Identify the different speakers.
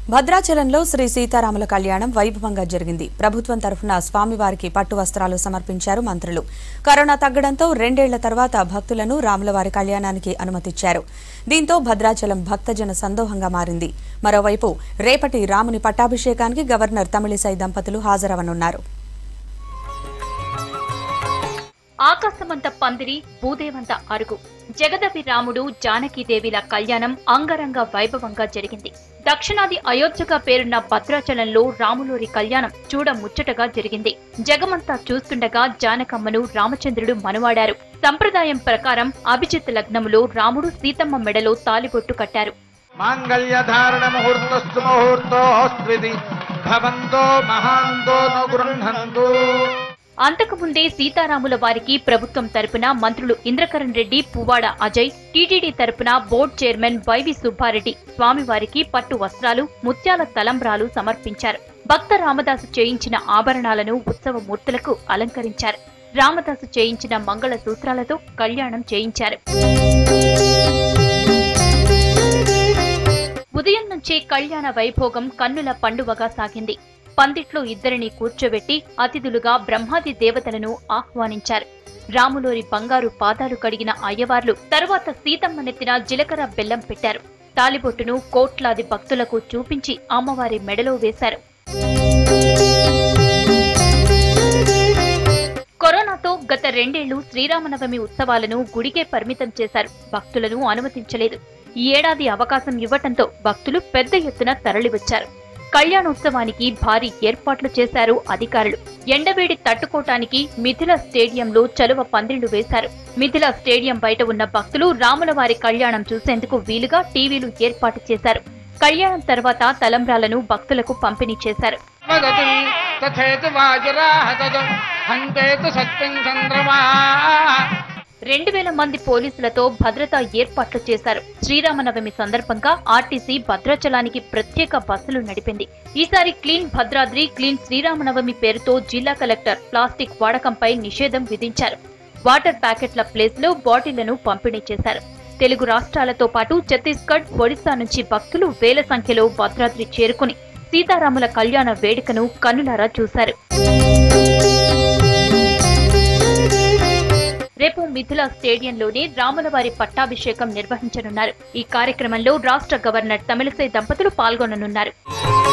Speaker 1: భద్రాచలంలో శ్రీ సీతారాముల కళ్యాణం వైభవంగా జరిగింది ప్రభుత్వం తరఫున స్వామివారికి పట్టు వస్త్రాలు సమర్పించారు మంత్రులు కరోనా తగ్గడంతో రెండేళ్ల తర్వాత భక్తులను రాములవారి కళ్యాణానికి అనుమతిచ్చారు దీంతో భద్రాచలం భక్తజన సందోహంగా మారింది మరోవైపు రేపటి రాముని పట్టాభిషేకానికి గవర్నర్ తమిళిసై దంపతులు హాజరవనున్నారు
Speaker 2: ఆకాశమంత పందిరి భూదేవంత అరుగు జగదవి రాముడు జానకీదేవిల కళ్యాణం అంగరంగ వైభవంగా జరిగింది దక్షిణాది అయోధ్యగా పేరున్న భద్రాచలంలో రాములూరి కళ్యాణం చూడ ముచ్చటగా జరిగింది జగమంతా చూస్తుండగా జానకమ్మను రామచంద్రుడు మనువాడారు సంప్రదాయం ప్రకారం అభిజిత్ లగ్నములో రాముడు సీతమ్మ మెడలో తాలిబొట్టు కట్టారు
Speaker 3: మాంగళ్యధారణ ముహూర్తస్తు ముహూర్తోస్త్విది భవంతో మహాంతో న గృహంతు
Speaker 2: అంతకుముందే సీతారాముల వారికి ప్రభుత్వం తరపున మంత్రులు ఇంద్రకరణ్ రెడ్డి పువ్వాడ అజయ్ టీటీడీ తరపున బోర్డు చైర్మన్ వైవి సుబ్బారెడ్డి స్వామివారికి పట్టు వస్త్రాలు ముత్యాల తలంబ్రాలు సమర్పించారు భక్త రామదాసు చేయించిన ఆభరణాలను ఉత్సవ మూర్తులకు అలంకరించారు రామదాసు చేయించిన మంగళ సూత్రాలతో కళ్యాణం చేయించారు ఉదయం నుంచే కళ్యాణ వైభోగం కన్నుల పండువగా సాగింది పందిట్లో ఇద్దరిని కూర్చోబెట్టి అతిథులుగా బ్రహ్మాది దేవతలను ఆహ్వానించారు రాములోరి బంగారు పాదాలు కడిగిన అయ్యవార్లు తరువాత సీతమ్మ నెత్తిన జీలకర్ర బెల్లం పెట్టారు తాలిబొట్టును కోట్లాది భక్తులకు చూపించి అమ్మవారి మెడలో వేశారు కరోనాతో గత రెండేళ్లు శ్రీరామనవమి ఉత్సవాలను గుడికే పరిమితం చేశారు భక్తులను అనుమతించలేదు ఈ ఏడాది అవకాశం ఇవ్వటంతో భక్తులు పెద్ద ఎత్తున తరలివచ్చారు కళ్యాణోత్సవానికి భారీ ఏర్పాట్లు చేశారు అధికారులు ఎండవేడి తట్టుకోటానికి మిథిల స్టేడియంలో చలువ పందిళ్లు వేశారు మిథిల స్టేడియం బయట ఉన్న భక్తులు రాములవారి కళ్యాణం చూసేందుకు వీలుగా టీవీలు ఏర్పాటు చేశారు కళ్యాణం తర్వాత తలంబ్రాలను భక్తులకు పంపిణీ చేశారు
Speaker 3: వదతి తథేతు వాజురాహ తదు హంతేతు సత్యం చంద్రమా
Speaker 2: రెండు వేల మంది పోలీసులతో భద్రతా ఏర్పాట్లు చేశారు శ్రీరామనవమి సందర్భంగా ఆర్టీసీ భద్రాచలానికి ప్రత్యేక బస్సులు నడిపింది ఈసారి క్లీన్ భద్రాద్రి క్లీన్ శ్రీరామనవమి పేరుతో జిల్లా కలెక్టర్ ప్లాస్టిక్ వాడకంపై నిషేధం విధించారు వాటర్ ప్యాకెట్ల ప్లేస్ లో బాటిళ్లను పంపిణీ చేశారు తెలుగు రాష్ట్రాలతో పాటు ఛత్తీస్గఢ్ ఒడిశా నుంచి భక్తులు వేల సంఖ్యలో భద్రాద్రి చేరుకుని సీతారాముల కళ్యాణ వేడుకను కన్నులారా చూశారు రేపు మిథిలా స్టేడియంలోనే రాములవారి పట్టాభిషేకం నిర్వహించనున్నారు ఈ కార్యక్రమంలో రాష్ట్ర గవర్నర్ తమిళసై దంపతులు పాల్గొననున్నారు